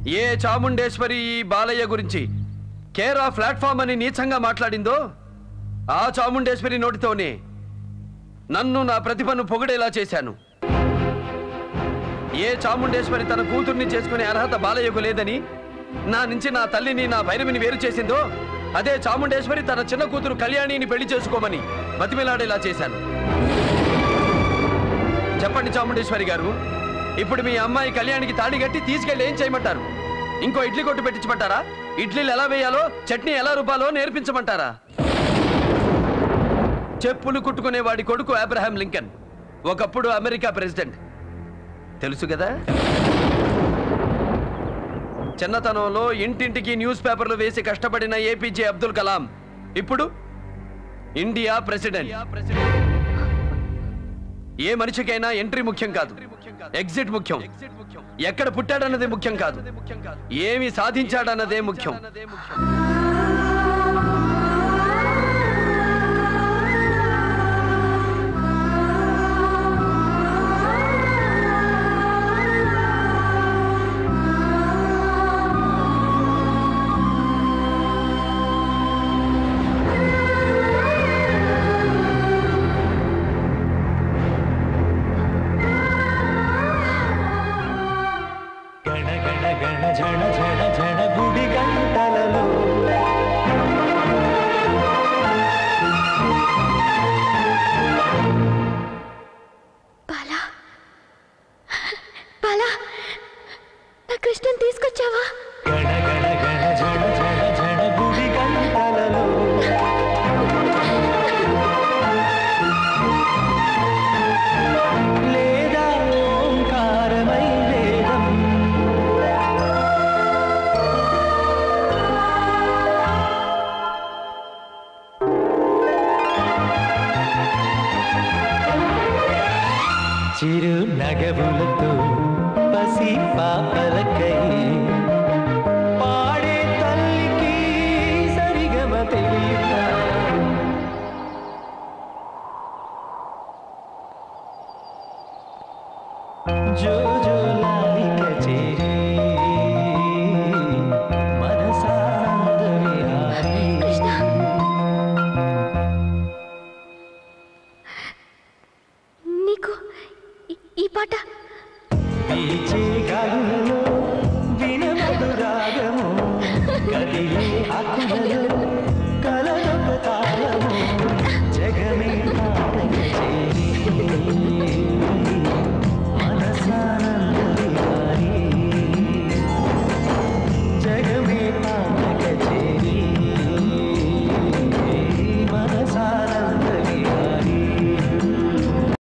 ఏ చాముండేశ్వరి ఈ బాలయ్య గురించి care of platform అని నీచంగా మాట్లాడిందో ఆ చాముండేశ్వరి నోటితోనే నన్ను నా ప్రతిభను పొగిడేలా చేశాను ఏ చాముండేశ్వరి తన కూతుర్ని చేసుకునే అర్హత బాలయ్యకు లేదని నా నుంచి నా తల్లిని నా భైరవిని వేరు చేసిందో అదే చాముండేశ్వరి తన చిన్న కూతురు కళ్యాణిని పెళ్లి చేసుకోమని బతిమిలాడేలా చేశాను చెప్పండి చాముండేశ్వరి గారు ఇప్పుడు మీ అమ్మాయి కళ్యాణికి తాడి కట్టి తీసుకెళ్ళి ఏం చేయమంటారు ఇంకో ఇడ్లీ కొట్టు పెట్టించమంటారా ఇడ్లీలు ఎలా వేయాలో చట్నీ ఎలా రుబ్బాలో నేర్పించమంటారా చెప్పులు కుట్టుకునే వాడి కొడుకు అబ్రహాం లింకన్ ఒకప్పుడు అమెరికా ప్రెసిడెంట్ తెలుసు కదా చిన్నతనంలో ఇంటింటికి న్యూస్ పేపర్లు వేసి కష్టపడిన ఏపీజే అబ్దుల్ కలాం ఇప్పుడు ఇండియా ప్రెసిడెంట్ ఏ మనిషికైనా ఎంట్రీ ముఖ్యం కాదు ఎగ్జిట్ ముఖ్యం ఎక్కడ పుట్టాడన్నది ముఖ్యం కాదు ఏమి సాధించాడన్నదే ముఖ్యం గణ గణ గణ జణ జణ జణ గుడి గంటలలో బాలా బాలా నా కృష్ణన్ తీసుకొచ్చావా గణ గణ గణ జణ జణ జణ గుడి గంటలలో లేదా ఓంకారమై వేదం చిరు నగవులతో పసి పాపలకై పాడే తల్లికి సరిగమ తెలియక జో జో లాలిక చేరి మనసానంద విహారీ కృష్ణ నీకు ఈ- ఈ పాట పీచే